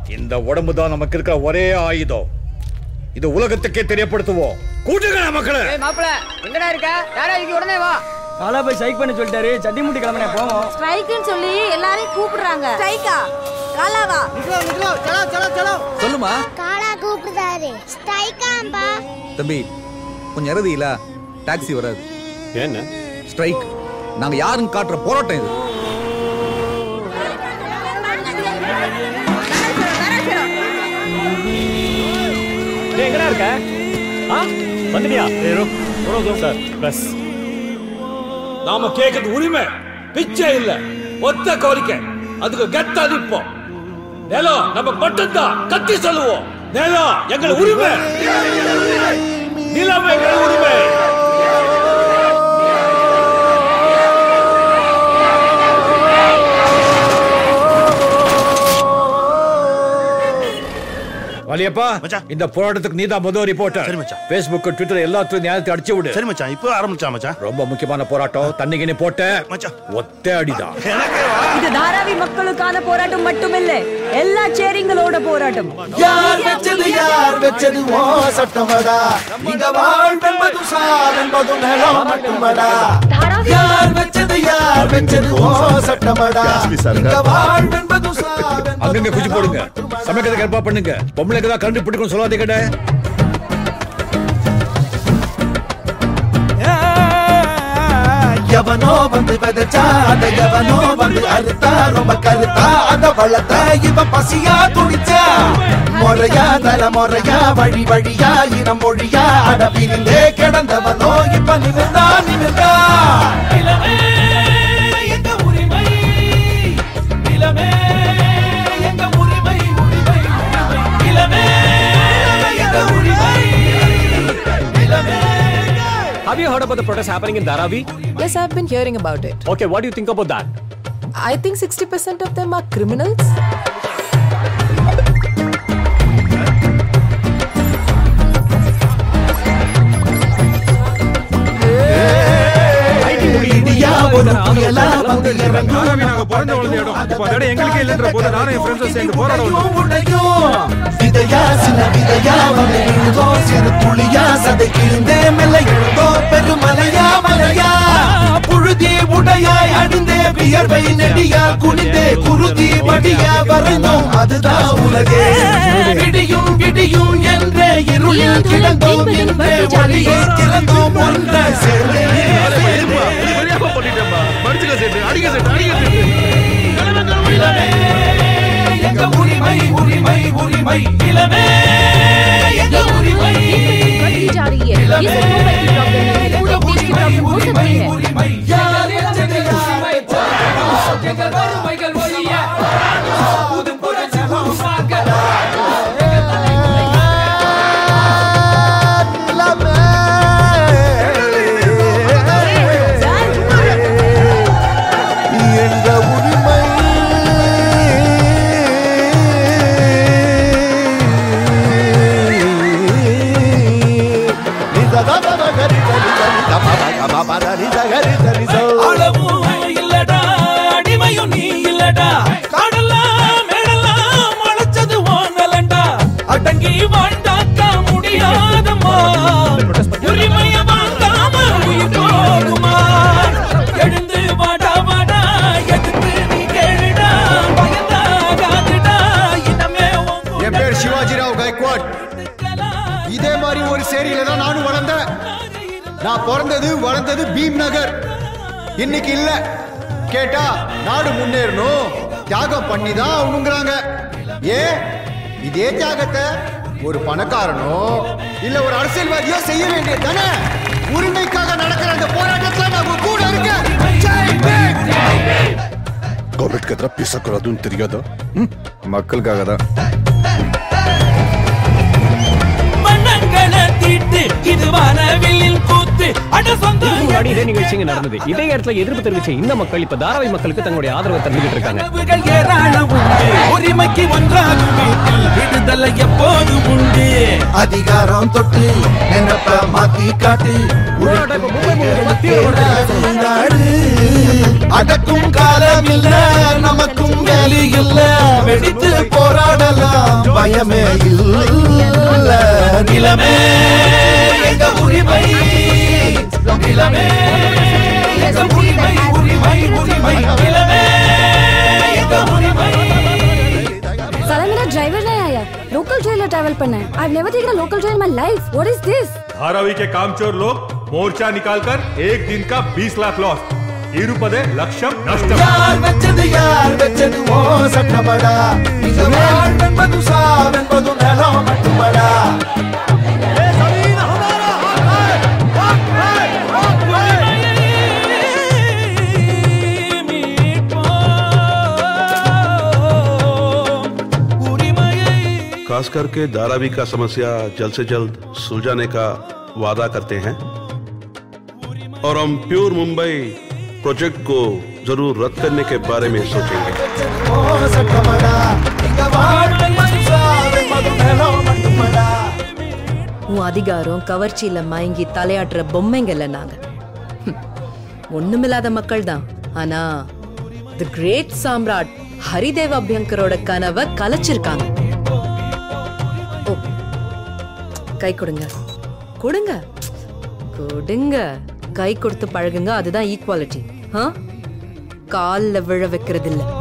இந்த உடம்பு தான் நமக்கு இருக்கிற ஒரே ஆயுதம் இது உலகத்துக்கே தெரியப்படுத்துவோம் கூட்டுங்க மக்களே ஏய் மாப்பிள எங்கடா இருக்க யாரா இதுக்கு உடனே வா காலா போய் சைக் பண்ண சொல்லிட்டாரு சட்டி முட்டி கிளம்பினே போவோம் ஸ்ட்ரைக்குன்னு சொல்லி எல்லாரையும் கூப்பிடுறாங்க ஸ்ட்ரைக்கா காலாவா சொல்லுமா காளா கூப்பிடுறாரு ஸ்ட்ரைக்காம்பா தம்பி கொஞ்சம் இறதியில டாக்ஸி வராது என்ன ஸ்ட்ரைக் நாங்க யாருன்னு காட்டுற போராட்டம் இது டேய் எங்கடா இருக்க ஆ வந்துட்டியா ஏரோ ரோதோ சார் பஸ் நாம கேக்குறது உரிமை பிச்சை இல்ல ஒத்த கோரிக்கை அதுக்கு கெத்தா நிப்போம் நிலம் நம்ம மட்டும்தான் கத்தி சொல்லுவோம் நிலம் எங்கள் உரிமை நிலம் எங்கள் உரிமை வலியப்பா இந்த போராட்டத்துக்கு நீதான் முதல் ரிப்போர்ட்டர் சரி மச்சான். Facebook ட்விட்டர் எல்லாத்துலயும் நியாயத்தை அடிச்சு விடு சரி மச்சான் இப்போ ஆரம்பிச்சா மச்சான் ரொம்ப முக்கியமான போராட்டம் தண்ணி கிணி போட்ட மச்சான். ஒத்த அடிதான் இது தாராவி மக்களுக்கான போராட்டம் மட்டுமில்ல எல்லா சேரிங்களோட போராட்டம் யார் வெச்சது யார் வெச்சது ஓ சட்டமடா இங்க வாழ்வென்பது சாவென்பது நிலம் மட்டுமடா யார் வெச்சது யார் வெச்சது ஓ சட்டமடா இங்க வாழ்வென்பது சாவென்பது அங்கங்க குச்சி போடுங்க சமைக்கிறதுக்கு ஏற்பா பண்ணுங்க பொம்பளைக்கு தான் கரண்ட் பிடிக்கும் சொல்லாதீங்கடே எவனோ வந்து விதைச்சா அத எவனோ வந்து அறுத்தா ரொம்ப கருத்தா அத வளர்த்தா இவ பசியா துடிச்சா முறையா தல முறையா வழி வழியா இனம் மொழியா அட பிரிந்தே கிடந்தவனோ இப்ப நிமிர்ந்தா நிமிர்ந்தா நிலமே எங்க உரிமை நிலமே எங்க உரிமை உரிமை உரிமை நிலமே எங்க உரிமை நிலமே Have you heard about the protest happening in Dharavi? Yes, I've been hearing about it. Okay, what do you think about that? I think 60% of them are criminals. இடியா ஒரு புயலா வந்து இறங்கும் எங்களுக்கே இல்லைன்ற போது நானும் என் ஃப்ரெண்ட்ஸும் சேர்ந்து போராட உடையும் உடையும் விதையா சில விதையா வந்து விழுதோ சிறு துளியா சதை கிழிந்தே மெல்ல எழுதோ பெருமலையா மலையா புழுதி உடையாய் அடிந்தே வியர்வை நெடியா குனிந்தே குருதி வடியா வரைந்தோம் அதுதான் உலகே விடியும் விடியும் என்றே இருளில் கிடந்தோம் என்றே ஒளியை திறந்தோம் ஒன்றை சேர்ந்தே எங்க உரிமை உரிமை உரிமை இளமே எங்க உரிமை जा रही है ये सिर्फ मुंबई की प्रॉब्लम नहीं है पूरे देश की प्रॉब्लम हो सकती है உரிமை யார் எச்சது யார் எங்கள் வறுமைகள் ஒழிய புது புரட்சி உருவாக்க எங்க உரிமை அளவும் இல்லடா அடிமையும் நீ இல்லடா காடெல்லாம் மேடெல்லாம் முளைச்சது ஓனலண்டா அடங்கி வாழ்ந்தாக்க முடியாதம்மா உரிமைய வாங்காம உயிர் போகுமா எழுந்து வாடா வாடா எதிர்த்து நீ கேளுடா பயந்தாகாதுடா இனமே உன் என் பேர் சிவாஜிராவ் கைக்வாட் இதே மாதிரி ஒரு சேரியில தான் நானும் வளர்ந்தேன் நான் பிறந்தது வளர்ந்தது பீம் நகர் இன்னைக்கு இல்ல கேட்டா நாடு முன்னேறணும் தியாகம் பண்ணி தான் ஆகணுங்கிறாங்க ஏன் இதே தியாகத்தை ஒரு பணக்காரனோ இல்ல ஒரு அரசியல்வாதியோ செய்ய வேண்டியது தானே உரிமைக்காக நடக்கிற அந்த போராட்டத்துல நான் உங்க கூட இருக்கேன் ஜெய் பீம்! கவர்மெண்ட் எதிராக பேசக்கூடாதுன்னு தெரியாதா ம்? மக்களுக்காக தான் வண்ணங்களை தீட்டு இது வானவில்லின் கூத்து அட சொந்த இதுக்கு முன்னாடி இதே நிகழ்ச்சி இங்க நடந்தது இதே இடத்துல எதிர்ப்பு தெரிவிச்ச இந்த மக்கள் இப்ப தாராவி மக்களுக்கு தங்களுடைய ஆதரவை தந்துகிட்டு இருக்காங்க கனவுகள் ஏராளம் உண்டு உரிமைக்கு ஒன்றாகும் வீட்டில் விடுதலை எப்போதும் உண்டு அதிகாரம் தொட்டு நினைப்ப மாத்தி காட்டு நாடு அடக்கும் காலம் இல்ல நமக்கும் வேலி இல்ல வெடித்து போராடலாம் நியாயமே இல்ல நிலமே எங்க உரிமை நிலமே எங்க உரிமை உரிமை உரிமை நிலமே எங்க உரிமை साला मेरा ड्राइवर नहीं आया लोकल ट्रेन में ट्रैवल करना है I never taken local train in my life what is this Dharavi के कामचोर लोग मोर्चा निकालकर एक दिन का 20 लाख लॉस இருபது லட்சம் நஷ்டம் யார் வெச்சது யார் வெச்சது ஓ சட்டமடா இங்க வாழ்வென்பது சாவென்பது நிலம் மட்டுமடா खास करके धारावी का समस्या जल्द से जल्द सुलझाने का वादा करते हैं और हम प्योर मुंबई प्रोजेक्ट को जरूर रद्द करने के बारे में सोचेंगे ஓ சட்டமடா இங்க வாழ்வென்பது சாவென்பது நிலம் மட்டுமடா உன் அதிகாரம் கவர்ச்சியில மயங்கி தலையாட்டுற பொம்மைங்க இல்ல நாங்க ஹம். ஒண்ணுமில்லாத மக்கள் தான் ஆனா தி கிரேட் சாம்ராட் ஹரிதேவ் அபியங்கரோட கனவை கலைச்சிருக்காங்க ஓ, கை கொடுங்க கொடுங்க கொடுங்க கை கொடுத்து பழகுங்க அதுதான் ஈக்குவாலிட்டி கால்ல விழ வைக்கிறது இல்ல